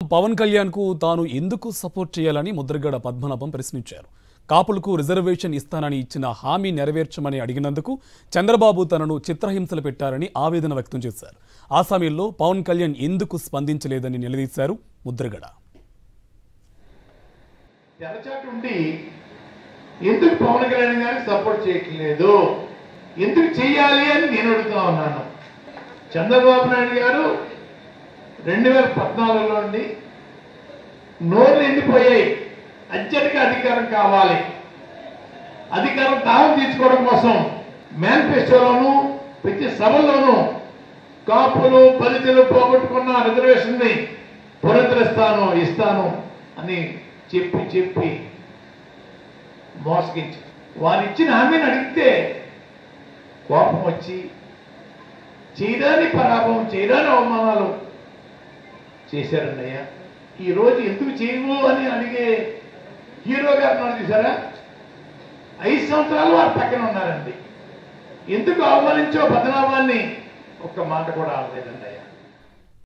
పవన్ కళ్యాణ్ కు తాను ఎందుకు సపోర్ట్ చేయాలని ముద్రగడ పద్మనాభం ప్రశ్నించారు కాపులకు రిజర్వేషన్ ఇస్తానని ఇచ్చిన హామీ నెరవేర్చమని అడిగినందుకు చంద్రబాబు తనను చిత్రహింసలు పెట్టారని ఆవేదన వ్యక్తం చేశారు ఆ సమయంలో పవన్ కళ్యాణ్ ఎందుకు స్పందించలేదని నిలదీశారు ముద్రగడ తెరచాటు ఉండి ఎందుకు పవన్ కళ్యాణ్ గారికి సపోర్ట్ చేయట్లేదు ఎందుకు చెయ్యాలి అని నేను అడుగుతా ఉన్నాను చంద్రబాబు నాయుడు గారు రెండు వేల పద్నాలుగులో అండి నోర్లు ఎండిపోయాయి అత్యధిక అధికారం కావాలి అధికారం దాహం తీర్చుకోవడం కోసం మేనిఫెస్టోలోను ప్రతి సభల్లోనూ కాపులు దళితులు పోగొట్టుకున్న రిజర్వేషన్ ని పునరుద్ధరిస్తాను ఇస్తాను అని చెప్పి చెప్పి మోసగించి వారు ఇచ్చిన హామీని అడిగితే కోపం వచ్చి చేయరాని పరాభవం చేయరాని అవమానాలు చేశారన్నయ్య ఈ రోజు ఎందుకు చేయవు అని అడిగే హీరో గారు ఉన్నారు చూసారా ఐదు సంవత్సరాలు వారు పక్కన ఉన్నారండి ఎందుకు అవమానించో బదనామాన్ని ఒక్క మాట కూడా అనలేదండి అయ్యా